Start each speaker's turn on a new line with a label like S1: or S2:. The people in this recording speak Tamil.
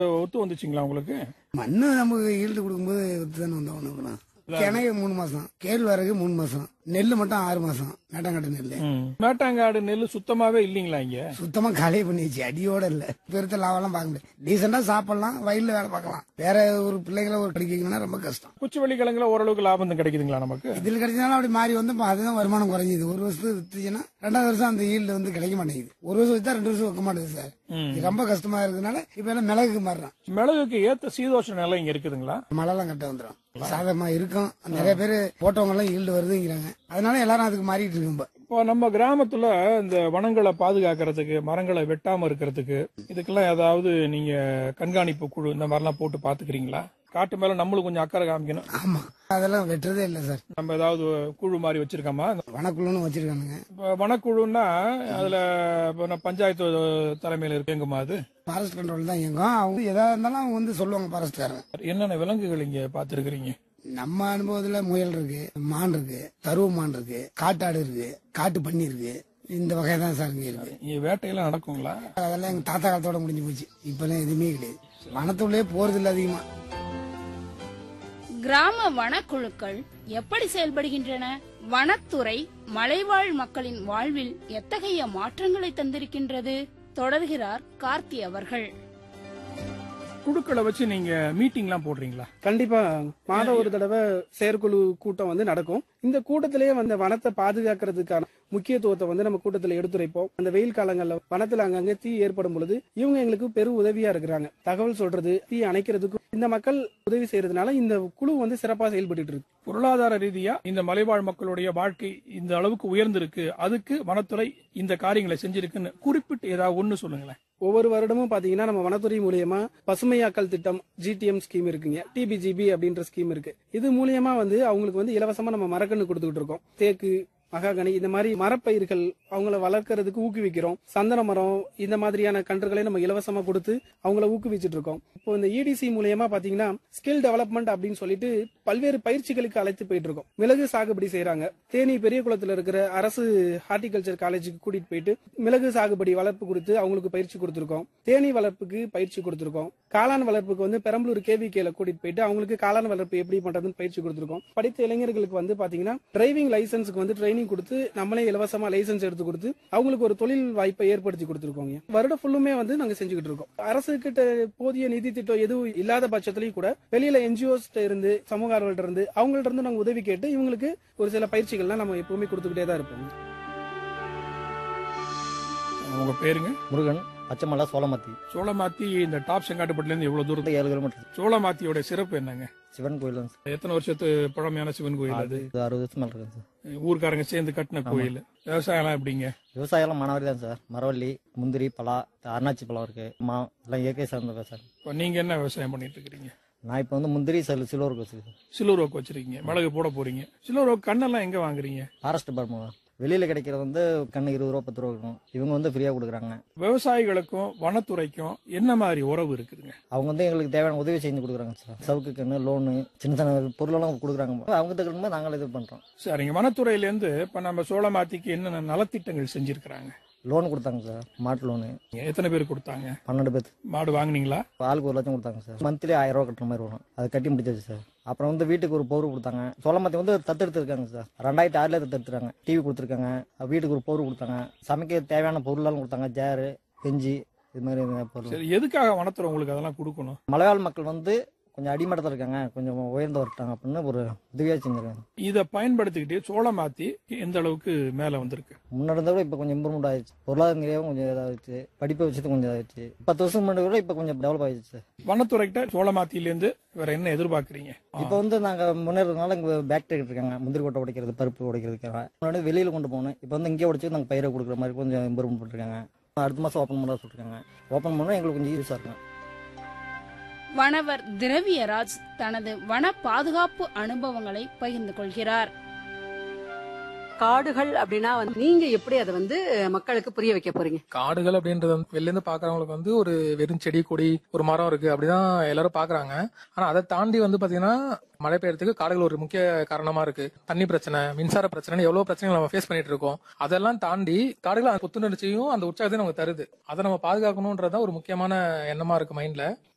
S1: ஒத்து வந்துச்சுங்களா உங்களுக்கு
S2: மண்ணு நமக்கு ஈல்டு கொடுக்கும்போது தானே வந்தோம் கிணறு மூணு மாசம் கேழ்வரகு மூணு மாசம் நெல்லு மட்டும் ஆறு மாசம் மேட்டாங்கட்டு நெல்லு
S1: மேட்டாங்காடு நெல் சுத்தமாவே இல்லீங்களா இங்க
S2: சுத்தமா காலியே பண்ணிடுச்சு அடியோட இல்ல பெருத்த லாபம்லாம் பார்க்க முடியாது டீசெண்டா சாப்பிடலாம் வயல்ல வேலை பார்க்கலாம் வேற ஒரு பிள்ளைகளை ஒரு படிக்க வைக்கணும்னா ரொம்ப கஷ்டம்
S1: குச்சிவள்ளி கிழங்குல ஓரளவுக்கு லாபம் தான் கிடைக்குதுங்களா நமக்கு
S2: இதில் கிடைச்சதாலும் அப்படி மாறி வந்து இப்ப அதுதான் வருமானம் குறைஞ்சிது ஒரு வருஷத்துக்கு வித்துச்சுன்னா ரெண்டாவது வருஷம் அந்த ஈல்டு வந்து கிடைக்க மாட்டேங்குது ஒரு வருஷம் வித்தா ரெண்டு வருஷம் வைக்க மாட்டேங்குது சார் இது ரொம்ப கஷ்டமா இருக்கிறதுனால இப்ப எல்லாம் மிளகுக்கு மாறுறான்
S1: மிளகுக்கு ஏத்த சீதோஷ நிலை இங்க இருக்குதுங்களா
S2: மழைலாம் கட்ட வந்துடும் சாதகமா இருக்கும் நிறைய பேர் போட்டவங்க எல்லாம் ஈல்டு வருதுங்கிறாங்க அதனால எல்லாரும் அதுக்கு மாறிட்டு இருக்கும் இப்ப
S1: இப்போ நம்ம கிராமத்துல இந்த வனங்களை பாதுகாக்கிறதுக்கு மரங்களை வெட்டாம இருக்கிறதுக்கு இதுக்கெல்லாம் ஏதாவது நீங்க கண்காணிப்பு குழு இந்த மாதிரிலாம் போட்டு பாத்துக்கிறீங்களா காட்டு மேல நம்மளும் கொஞ்சம் அக்கறை காமிக்கணும்
S2: ஆமா அதெல்லாம் வெட்டுறதே இல்லை சார்
S1: நம்ம ஏதாவது குழு மாதிரி வச்சிருக்கோமா
S2: வனக்குள்ளுன்னு வச்சிருக்கானுங்க
S1: இப்போ வனக்குழுன்னா அதுல இப்போ நான் பஞ்சாயத்து தலைமையில இருக்குங்கம்மா அது
S2: ஃபாரஸ்ட் கண்ட்ரோல் தான் இயங்கும் அவங்க எதா இருந்தாலும் அவங்க வந்து சொல்லுவாங்க ஃபாரஸ்ட்காரங்க
S1: என்னென்ன விலங்குகள் இங்க பாத்துருக்கிறீங்க
S2: நம்ம அனுபவத்துல முயல் இருக்கு மான் இருக்கு கருவ மான் இருக்கு காட்டாடு இருக்கு காட்டு பன்னி இருக்கு இந்த வகை தான் சார் இங்க இருக்கு
S1: இங்க வேட்டையெல்லாம் நடக்குங்களா
S2: அதெல்லாம் எங்க தாத்தா காலத்தோட முடிஞ்சு போச்சு இப்பெல்லாம் எதுவுமே கிடையாது வனத்துள்ளே போறது இல்லை அதிகமா
S3: கிராம வனக்குழுக்கள் எப்படி செயல்படுகின்றன வனத்துறை மலைவாழ் மக்களின் வாழ்வில் எத்தகைய மாற்றங்களை தந்திருக்கின்றது தொடர்கிறார் கார்த்தி அவர்கள்
S1: குழுக்களை வச்சு நீங்க மீட்டிங்லாம் போடுறீங்களா
S4: கண்டிப்பா மாதம் ஒரு தடவை செயற்குழு கூட்டம் வந்து நடக்கும் இந்த கூட்டத்திலேயே வந்து வனத்தை பாதுகாக்கிறதுக்கான முக்கியத்துவத்தை வந்து நம்ம கூட்டத்துல எடுத்துரைப்போம் அந்த வெயில் காலங்கள்ல வனத்துல அங்கங்க தீ ஏற்படும் பொழுது இவங்க எங்களுக்கு பெரும் உதவியா இருக்கிறாங்க தகவல் சொல்றது தீ அணைக்கிறதுக்கு இந்த மக்கள் உதவி செய்யறதுனால இந்த குழு வந்து சிறப்பா செயல்பட்டு இருக்கு
S1: பொருளாதார ரீதியா இந்த மலைவாழ் மக்களுடைய வாழ்க்கை இந்த அளவுக்கு உயர்ந்திருக்கு அதுக்கு வனத்துறை இந்த காரியங்களை செஞ்சிருக்குன்னு குறிப்பிட்டு ஏதாவது ஒண்ணு சொல்லுங்களேன்
S4: ஒவ்வொரு வருடமும் பாத்தீங்கன்னா நம்ம வனத்துறை மூலியமா பசுமையாக்கல் திட்டம் ஜிடிஎம் ஸ்கீம் இருக்குங்க டிபிஜிபி அப்படின்ற ஸ்கீம் இருக்கு இது மூலியமா வந்து அவங்களுக்கு வந்து இலவசமா நம்ம மரக்கன்று கொடுத்துக்கிட்டு இருக்கோம் தேக்கு மகாகனி இந்த மாதிரி மரப்பயிர்கள் அவங்கள வளர்க்கறதுக்கு ஊக்குவிக்கிறோம் சந்தன மரம் இந்த மாதிரியான கன்றுகளை நம்ம இலவசமா கொடுத்து அவங்கள ஊக்குவிச்சிட்டு இருக்கோம் இப்போ இந்த இடிசி மூலியமா பாத்தீங்கன்னா ஸ்கில் டெவலப்மெண்ட் அப்படின்னு சொல்லிட்டு பல்வேறு பயிற்சிகளுக்கு அழைத்து போயிட்டு இருக்கோம் மிளகு சாகுபடி செய்யறாங்க தேனி பெரிய குளத்துல இருக்கிற அரசு ஹார்டிகல்ச்சர் காலேஜுக்கு கூட்டிட்டு போயிட்டு மிளகு சாகுபடி வளர்ப்பு கொடுத்து அவங்களுக்கு பயிற்சி கொடுத்திருக்கோம் தேனி வளர்ப்புக்கு பயிற்சி கொடுத்திருக்கோம் காளான் வளர்ப்புக்கு வந்து பெரம்பலூர் கேவிகேல கூட்டிட்டு போயிட்டு அவங்களுக்கு காளான் வளர்ப்பு எப்படி பண்றதுன்னு பயிற்சி கொடுத்திருக்கோம் படித்த இளைஞர்களுக்கு வந்து பாத்தீங்கன்னா டிரைவிங் லைசன்ஸ்க்கு வந்து ட்ரைனிங் கொடுத்து நம்மளே இலவசமா லைசன்ஸ் எடுத்து கொடுத்து அவங்களுக்கு ஒரு தொழில் வாய்ப்பை ஏற்படுத்தி கொடுத்திருக்கோங்க வருடம் ஃபுல்லுமே வந்து நாங்க செஞ்சுக்கிட்டு இருக்கோம் அரசு கிட்ட போதிய நிதி திட்டம் எதுவும் இல்லாத பட்சத்திலையும் கூட வெளியில என்ஜிஓஸ் இருந்து சமூக ஆர்வலர்ட்ட இருந்து அவங்கள்ட்ட இருந்து நாங்க உதவி கேட்டு இவங்களுக்கு ஒரு சில பயிற்சிகள்லாம் நம்ம எப்பவுமே கொடுத்துக்கிட்டே தான் இருப்போம்
S1: உங்க பேருங்க
S5: முருகன் பச்சைமலை சோளமத்தி
S1: சோளமாத்தி இந்த டாப் செங்காட்டுப்பட்டுல இருந்து எவ்வளவு தூரத்துக்கு
S5: ஏழு கிலோமீட்டர்
S1: சோளமாத்தியோட சிறப்பு என்னங்க
S5: சிவன் கோயில் தான் சார்.
S1: எத்தனை வருஷத்து பழமையான சிவன் கோயில் அது
S5: இது அறுபது வருஷம் மேல இருக்கு சார்
S1: ஊர்க்காரங்க சேர்ந்து கட்டின கோயில் விவசாயம் எல்லாம் எப்படிங்க
S5: விவசாயம் மணவரி தான் சார் மரவள்ளி முந்திரி பலா அருணாச்சி பழம் இருக்கு மா எல்லாம் இயற்கை சார்ந்த விவசாயம்
S1: இப்ப நீங்க என்ன விவசாயம் பண்ணிட்டு இருக்கிறீங்க
S5: நான் இப்போ வந்து முந்திரி செல் சிலோர் வச்சிருக்கேன்
S1: சில்லூர் ரோக்கு வச்சிருக்கீங்க மிளகு போட போறீங்க சில்லூர் ரோக்கு கண்ணெல்லாம் எங்க வாங்குறீங்க
S5: ஃபாரஸ்ட் டிபார்ட்மெண்ட் வெளியில கிடைக்கிறது வந்து கண்ணு இருபது ரூபா பத்து ரூபா இருக்கும் இவங்க வந்து ஃப்ரீயா கொடுக்குறாங்க
S1: விவசாயிகளுக்கும் வனத்துறைக்கும் என்ன மாதிரி உறவு இருக்குதுங்க
S5: அவங்க வந்து எங்களுக்கு தேவையான உதவி செஞ்சு கொடுக்குறாங்க சார் சவுக்கு கண்ணு லோனு சின்ன சின்ன பொருளெல்லாம் கொடுக்குறாங்க அவங்க தகுந்த நாங்கள் இது பண்றோம்
S1: சரிங்க வனத்துறையில இருந்து இப்ப நம்ம சோளமாத்திக்கு என்னென்ன நலத்திட்டங்கள் செஞ்சிருக்கிறாங்க
S5: லோன் கொடுத்தாங்க சார் மாட்டு லோனு
S1: எத்தனை பேர் கொடுத்தாங்க
S5: பன்னெண்டு பேர்
S1: மாடு வாங்குனீங்களா
S5: ஆளுக்கு ஒரு லட்சம் கொடுத்தாங்க சார் மந்த்லி ஆயிரம் ரூபா கட்டுற மாதிரி வரும் அது கட்டி முடிச்சாச்சு சார் அப்புறம் வந்து வீட்டுக்கு ஒரு பவுர் கொடுத்தாங்க சோளமத்தி வந்து தத்தெடுத்துருக்காங்க சார் ரெண்டாயிரத்தி ஆறுல தத்தெடுத்துருக்காங்க டிவி கொடுத்துருக்காங்க வீட்டுக்கு ஒரு பவுர் கொடுத்தாங்க சமைக்க தேவையான பொருளெல்லாம் கொடுத்தாங்க சேரு பெஞ்சி இது மாதிரி நிறைய பொருள்
S1: சரி எதுக்காக வனத்துறை உங்களுக்கு அதெல்லாம் கொடுக்கணும்
S5: மலைவாழ் மக்கள் வந்து கொஞ்சம் அடிமட்டத்தில் இருக்காங்க கொஞ்சம் உயர்ந்து வரட்டாங்க அப்படின்னு ஒரு உதவியாக செஞ்சிருக்காங்க
S1: இதை பயன்படுத்திக்கிட்டு சோளமாத்தி எந்த அளவுக்கு மேல வந்திருக்கு
S5: முன்னாடி இருந்த விட இப்போ கொஞ்சம் இம்ப்ரூவ்மெண்ட் ஆயிடுச்சு பொருளாதார ரீதியாகவும் கொஞ்சம் இதாகிடுச்சு படிப்பை வச்சது கொஞ்சம் இதாகிடுச்சு பத்து வருஷம் முன்னாடி விட இப்போ கொஞ்சம் டெவலப் ஆயிடுச்சு சார்
S1: வனத்துறைகிட்ட சோளமாத்தில இருந்து வேற என்ன எதிர்பார்க்கறீங்க
S5: இப்போ வந்து நாங்கள் முன்னேறதுனால இங்கே பேக்டரி இருக்காங்க முந்திரி கொட்டை உடைக்கிறது பருப்பு உடைக்கிறதுக்காக முன்னாடி வெளியில் கொண்டு போகணும் இப்போ வந்து இங்கே உடைச்சு நாங்கள் பயிரை கொடுக்குற மாதிரி கொஞ்சம் இம்ப்ரூவ்மெண்ட் பண்ணிருக்காங்க அடுத்த மாதம் ஓப்பன் பண்ண சொல்லிருக்காங்க ஓப்பன் பண்ணால் எங்களுக்கு கொஞ்சம் யூஸாக இருக்கும்
S3: வனவர் திரவியராஜ் தனது வன பாதுகாப்பு அனுபவங்களை பகிர்ந்து கொள்கிறார்
S6: காடுகள் அப்படின்னா வந்து நீங்க எப்படி அதை வந்து மக்களுக்கு புரிய வைக்க போறீங்க
S7: காடுகள் அப்படின்றது வந்து வெளில இருந்து பாக்குறவங்களுக்கு வந்து ஒரு வெறும் செடி கொடி ஒரு மரம் இருக்கு அப்படிதான் எல்லாரும் பாக்குறாங்க ஆனா அதை தாண்டி வந்து பாத்தீங்கன்னா மழை பெய்யறதுக்கு காடுகள் ஒரு முக்கிய காரணமா இருக்கு தண்ணி பிரச்சனை மின்சார பிரச்சனை எவ்வளவு பிரச்சனைகள் நம்ம ஃபேஸ் பண்ணிட்டு இருக்கோம் அதெல்லாம் தாண்டி காடுகள் அந்த புத்துணர்ச்சியும் அந்த உற்சாகத்தையும் நமக்கு தருது அதை நம்ம பாதுகாக்கணும்ன்றதுதான் ஒரு முக்கியமான எண்ணமா இருக்கு மைண்ட்ல